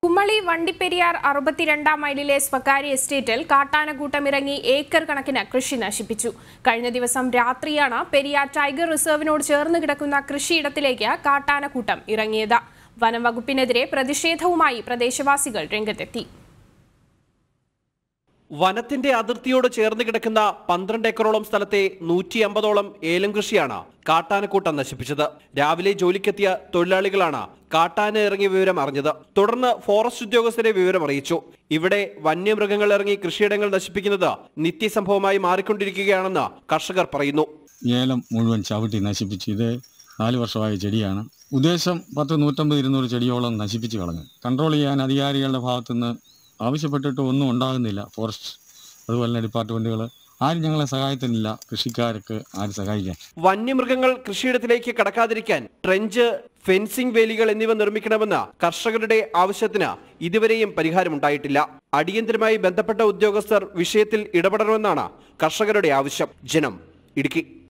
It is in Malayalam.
കുമ്മളി വണ്ടിപ്പെരിയാർ അറുപത്തിരണ്ടാം മൈലിലെ സ്വകാര്യ എസ്റ്റേറ്റിൽ കാട്ടാനക്കൂട്ടം ഇറങ്ങി ഏക്കർ കണക്കിന് കൃഷി നശിപ്പിച്ചു കഴിഞ്ഞ ദിവസം രാത്രിയാണ് പെരിയാർ ടൈഗർ റിസർവിനോട് ചേർന്ന് കിടക്കുന്ന കൃഷിയിടത്തിലേക്ക് കാട്ടാനക്കൂട്ടം ഇറങ്ങിയത് വനം വകുപ്പിനെതിരെ പ്രതിഷേധവുമായി പ്രദേശവാസികൾ രംഗത്തെത്തി വനത്തിന്റെ അതിർത്തിയോട് ചേർന്ന് കിടക്കുന്ന പന്ത്രണ്ട് ഏക്കറോളം സ്ഥലത്തെ നൂറ്റി അമ്പതോളം ഏലം കൃഷിയാണ് കാട്ടാനക്കൂട്ടം നശിപ്പിച്ചത് രാവിലെ ജോലിക്കെത്തിയ തൊഴിലാളികളാണ് കാട്ടാന ഇറങ്ങിയ വിവരം അറിഞ്ഞത് തുടർന്ന് ഫോറസ്റ്റ് ഉദ്യോഗസ്ഥരെ വിവരം അറിയിച്ചു ഇവിടെ വന്യമൃഗങ്ങൾ ഇറങ്ങി കൃഷിയിടങ്ങൾ നശിപ്പിക്കുന്നത് നിത്യസംഭവമായി മാറിക്കൊണ്ടിരിക്കുകയാണെന്ന് കർഷകർ പറയുന്നു ഏലം മുഴുവൻ ചവിട്ടി നശിപ്പിച്ചു ഇത് നാല് വർഷമായ ചെടിയാണ് ഉദ്ദേശം പത്ത് നൂറ്റമ്പത് ഇരുന്നൂറ് ചെടിയോളം നശിപ്പിച്ച് കളഞ്ഞു കൺട്രോൾ ചെയ്യാൻ അധികാരികളുടെ ഭാഗത്തുനിന്ന് ആവശ്യപ്പെട്ടിട്ട് ഒന്നും ഉണ്ടാകുന്നില്ല ഫോറസ്റ്റ് അതുപോലെ തന്നെ ഡിപ്പാർട്ട്മെൻറ്റുകൾ ആരും ഞങ്ങളെ സഹായത്തിനില്ല കൃഷിക്കാർക്ക് ആരും സഹായിക്കാൻ വന്യമൃഗങ്ങൾ കൃഷിയിടത്തിലേക്ക് കടക്കാതിരിക്കാൻ ട്രെഞ്ച് ഫെൻസിംഗ് വേലികൾ എന്നിവ നിർമ്മിക്കണമെന്ന കർഷകരുടെ ആവശ്യത്തിന് ഇതുവരെയും പരിഹാരമുണ്ടായിട്ടില്ല അടിയന്തരമായി ബന്ധപ്പെട്ട ഉദ്യോഗസ്ഥർ വിഷയത്തിൽ ഇടപെടണമെന്നാണ് കർഷകരുടെ ആവശ്യം ജനം ഇടുക്കി